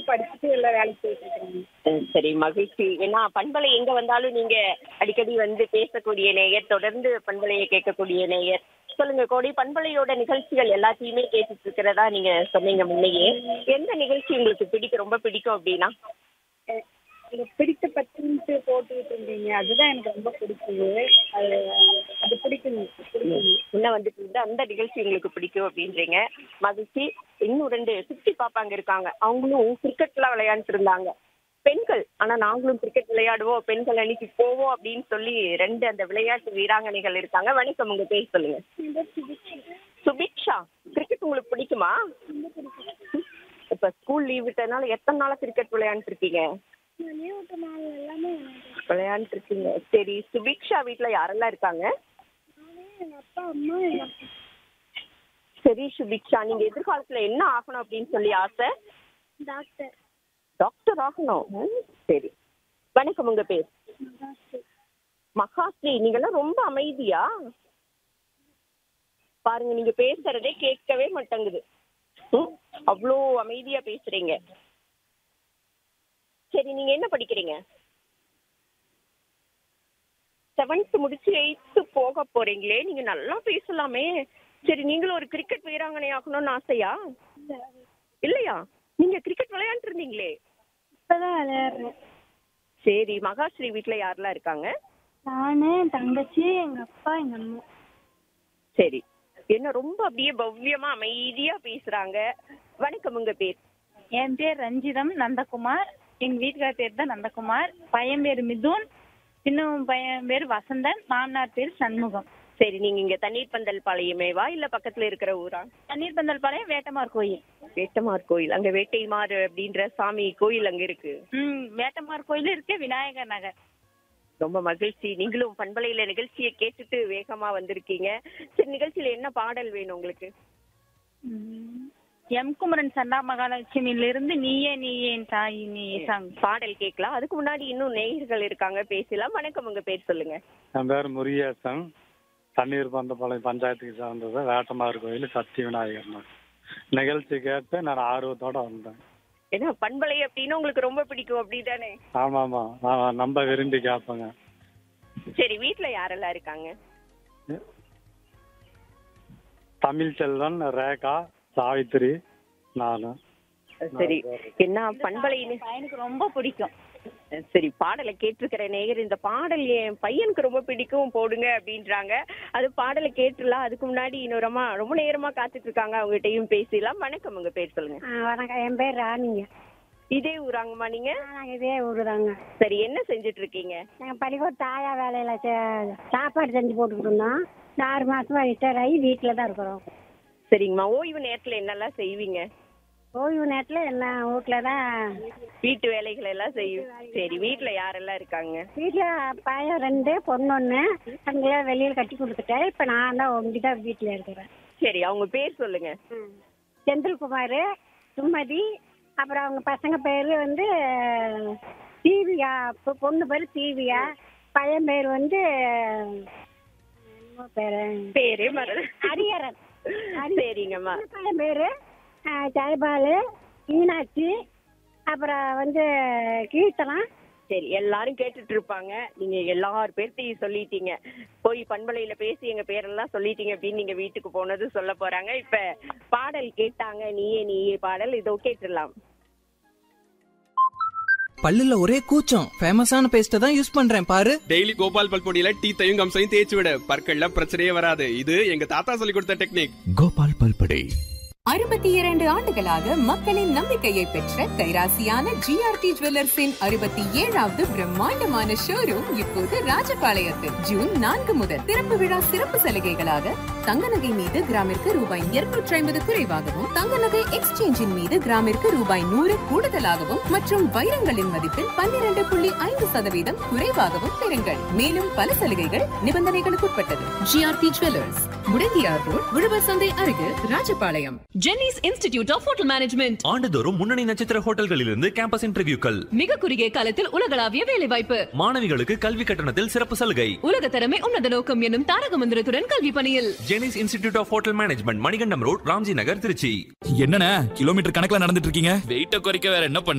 படிச்சுட்டு எல்லாம் வேலைக்கு போயிட்டு இருக்கிறேங்க ம், சரி மகிழ்ச்சி ஏன்னா பண்பலை எங்க வந்தாலும் நீங்க அடிக்கடி வந்து பேசக்கூடிய நேயர் தொடர்ந்து பண்பலையை கேட்கக்கூடிய நேயர் சொல்லுங்க கோடி பண்பலையோட நிகழ்ச்சிகள் எல்லாத்தையுமே கேட்டுட்டு இருக்கிறதா நீங்க சொன்னீங்க முன்னையே எந்த நிகழ்ச்சி உங்களுக்கு பிடிக்கும் ரொம்ப பிடிக்கும் அப்படின்னா எ- எனக்கு பிடித்த பத்துன்ட்டு போட்டுக்கிட்டு இருந்தீங்க அதுதான் எனக்கு ரொம்ப பிடிக்குது அது அது பிடிக்குங்க பிடிக்குங்க முன்ன வந்துட்டு இருந்த அந்த நிகழ்ச்சி உங்களுக்கு பிடிக்கும் அப்படின்றீங்க மகிழ்ச்சி இன்னும் ரெண்டு குட்டி பாப்பாங்க இருக்காங்க அவங்களும் கிரிக்கெட்லாம் விளையாண்டுட்டு இருந்தாங்க பெண்கள் ஆனா நாங்களும் கிரிக்கெட் விளையாடுவோம் பெண்கள் அன்னைக்கு போவோம் அப்படின்னு சொல்லி ரெண்டு அந்த விளையாட்டு வீராங்கனைகள் இருக்காங்க வணக்கம் உங்க பேர் சொல்லுங்க சுபிக்ஷா கிரிக்கெட் உங்களுக்கு பிடிக்குமா இப்ப ஸ்கூல் லீவ் விட்டதுனால எத்தனை நாளா கிரிக்கெட் விளையாண்டுட்டு இருக்கீங்க விளையாண்டுட்டு இருக்கீங்க சரி சுபிக்ஷா வீட்ல யாரெல்லாம் இருக்காங்க எங்கள் அப்பா அம்மா எங்கள் சரி சுபிக்ஷா நீங்க எதிர்காலத்துல என்ன ஆகணும் அப்படின்னு சொல்லி ஆசை டாக்டர் டாக்டர் ஆகணும் ம், சரி வணக்கம் உங்க பேர் மகாஸ்ரீ நீங்கெல்லாம் ரொம்ப அமைதியா பாருங்க நீங்க பேசுறதே கேட்கவே மாட்டேங்குது ம், அவ்வளோ அமைதியா பேசுறீங்க சரி நீங்க என்ன படிக்கிறீங்க செவன்த் முடிச்சு எயித்து போக போறீங்களே நீங்க நல்லா பேசலாமே சரி நீங்களும் ஒரு கிரிக்கெட் வீராங்கனை ஆகணும்னு ஆசையா இல்லையா நீங்க கிரிக்கெட் விளையாண்டு இருந்தீங்களே இப்போதான் விளையாடுறேன் சரி மகாஸ்ரீ வீட்ல யாரெல்லாம் இருக்காங்க நான் என் தங்கச்சி எங்கள் அப்பா எங்கள் அம்மா சரி என்ன ரொம்ப அப்படியே பவ்யமா அமைதியா பேசுறாங்க வணக்கம் உங்க பேர் என் பேர் ரஞ்சிதம் நந்தகுமார் எங்க வீட்டுக்கார பேர் தான் நந்தகுமார் பையன் பேர் மிதுன் சின்ன பையன் பேர் வசந்தன் மாமனார் பேர் சண்முகம் சரி நீங்க இங்க தண்ணீர் பந்தல் பாளையமேவா இல்ல பக்கத்துல இருக்கிற ஊரா தண்ணீர் பந்தல் பாளையம் வேட்டமார் கோயில் வேட்டமார் கோயில் அங்க வேட்டைமார் அப்படின்ற சாமி கோயில் அங்க இருக்கு ம் வேட்டமார் கோயில் இருக்கு விநாயகர் நகர் ரொம்ப மகிழ்ச்சி நீங்களும் பண்பலையில நிகழ்ச்சியை கேட்டுட்டு வேகமா வந்திருக்கீங்க சரி நிகழ்ச்சியில என்ன பாடல் வேணும் உங்களுக்கு ம். எம் குமரன் சண்டா மகாலட்சுமியில இருந்து நீயே நீயே என் தாய் நீ சாங் பாடல் கேட்கலாம் அதுக்கு முன்னாடி இன்னும் நேயர்கள் இருக்காங்க பேசலாம் வணக்கம் உங்க பேர் சொல்லுங்க என் பேர் முருகேசன் தண்ணீர் பந்தபாளையம் பஞ்சாயத்துக்கு சார்ந்தது வேட்டமாறு கோயில் சக்தி விநாயகர் நகர். நிகழ்ச்சி கேட்டு நான் ஆர்வத்தோட வந்தேன் ஏன்னா பண்பலை அப்படின்னு உங்களுக்கு ரொம்ப பிடிக்கும் அப்படிதானே ஆமாம் ஆமாம் நான் ரொம்ப விரும்பி கேட்பேங்க சரி வீட்ல யாரெல்லாம் இருக்காங்க தமிழ் செல்வன் ரேகா சாவித்திரி நான் சரி என்ன பண்பலை பையனுக்கு ரொம்ப பிடிக்கும் சரி பாடலை கேட்டிருக்கிற நேயர் இந்த பாடல் என் பையனுக்கு ரொம்ப பிடிக்கும் போடுங்க அப்படின்றாங்க அது பாடலை கேட்டுலாம் அதுக்கு முன்னாடி இன்னொருமா ரொம்ப நேரமா காத்துட்டு இருக்காங்க அவங்ககிட்டயும் பேசலாம் வணக்கம் உங்க பேர் சொல்லுங்க வணக்கம் என் பேர் ராணிங்க இதே ஊராங்கம்மா நீங்க நாங்கள் இதே ஊர் தாங்க சரி என்ன செஞ்சுட்டு இருக்கீங்க நாங்கள் பள்ளிக்கூட தாயா வேலையில் சாப்பாடு செஞ்சு போட்டுக்கிட்டு இருந்தோம் இந்த ஆறு மாசமா ரிட்டையர் ஆகி வீட்டில் தான் இருக்கிறோம் சரிங்கம்மா ஓய்வு நேரத்துல என்னெல்லாம் செய்வீங்க ஓய்வு நேரத்தில் எல்லாம் வீட்டில் தான் வீட்டு வேலைகள் எல்லாம் செய்யும் சரி வீட்ல யாரெல்லாம் இருக்காங்க வீட்டில் பையன் ரெண்டு பொண்ணு ஒன்று அங்கே வெளியில் கட்டி கொடுத்துட்டேன் இப்போ நான் தான் ஒண்டி தான் வீட்டில் இருக்கிறேன் சரி அவங்க பேர் சொல்லுங்க செந்தில்குமார் சுமதி அப்புறம் அவங்க பசங்க பேர் வந்து தீவியா பொ- பொண்ணு பேர் தீவியா பையன் பேர் வந்து என்ன பேர் பேரே மறந்து ஹரியரன் சரிங்கம்மா சின்ன பையன் பேர் ஜெயபாலு மீனாட்சி அப்புறம் வந்து கீர்த்தனம் சரி எல்லாரும் கேட்டுட்டு இருப்பாங்க நீங்க எல்லார் பேர்த்தையும் சொல்லிட்டீங்க போய் பண்பலையில பேசி எங்க பேரெல்லாம் சொல்லிட்டீங்க அப்படின்னு நீங்க வீட்டுக்கு போனது சொல்ல போறாங்க இப்ப பாடல் கேட்டாங்க நீயே நீயே பாடல் இதோ கேட்டுடலாம் பல்லுல ஒரே கூச்சம் ஃபேமஸான பேஸ்ட தான் யூஸ் பண்றேன் பாரு டெய்லி கோபால் பல்பொடியில டீத்தையும் கம்சையும் தேய்ச்சி விட பற்கள்ல பிரச்சனையே வராது இது எங்க தாத்தா சொல்லி கொடுத்த டெக்னிக் கோபால் பல்படை அறுபத்தி இரண்டு ஆண்டுகளாக மக்களின் நம்பிக்கையை பெற்ற கைராசியான ஜிஆர்டி ஜுவல்லர்ஸின் அறுபத்தி ஏழாவது பிரம்மாண்டமான ஷோரூம் இப்போது ராஜபாளையத்தில் ஜூன் நான்கு முதல் திறப்பு விழா சிறப்பு சலுகைகளாக தங்க நகை மீது கிராமிற்கு ரூபாய் இருநூற்றி ஐம்பது குறைவாகவும் தங்க நகை எக்ஸ்சேஞ்சின் மீது கிராமிற்கு ரூபாய் நூறு கூடுதலாகவும் மற்றும் வைரங்களின் மதிப்பில் பன்னிரண்டு புள்ளி ஐந்து சதவீதம் குறைவாகவும் பெறுங்கள் மேலும் பல சலுகைகள் நிபந்தனைகளுக்குட்பட்டது ஜிஆர்டி ஜுவல்லர்ஸ் முடங்கியார் ரோட் உழவர் சந்தை அருகில் Rajapalayam Jenny's Institute of Hotel Management ஆண்டுதோறும் முன்னணி நட்சத்திர ஹோட்டல்களிலிருந்து கேம்பஸ் இன்டர்வியூக்கள் மிக குறுகிய காலத்தில் உலகளாவிய வேலைவாய்ப்பு மாணவிகளுக்கு கல்வி கட்டணத்தில் சிறப்பு சலுகை உலக தரமே உன்னத நோக்கம் என்னும் தாரக மந்திரத்துடன் கல்வி பணியில் Jenny's Institute of Hotel Management Manikandam road Ramji Nagar Tiruchi என்னண்ணே கிலோமீட்டர் கணக்குல நடந்துட்டு இருக்கீங்க வெயிட்ட குறைக்க வேற என்ன பண்ண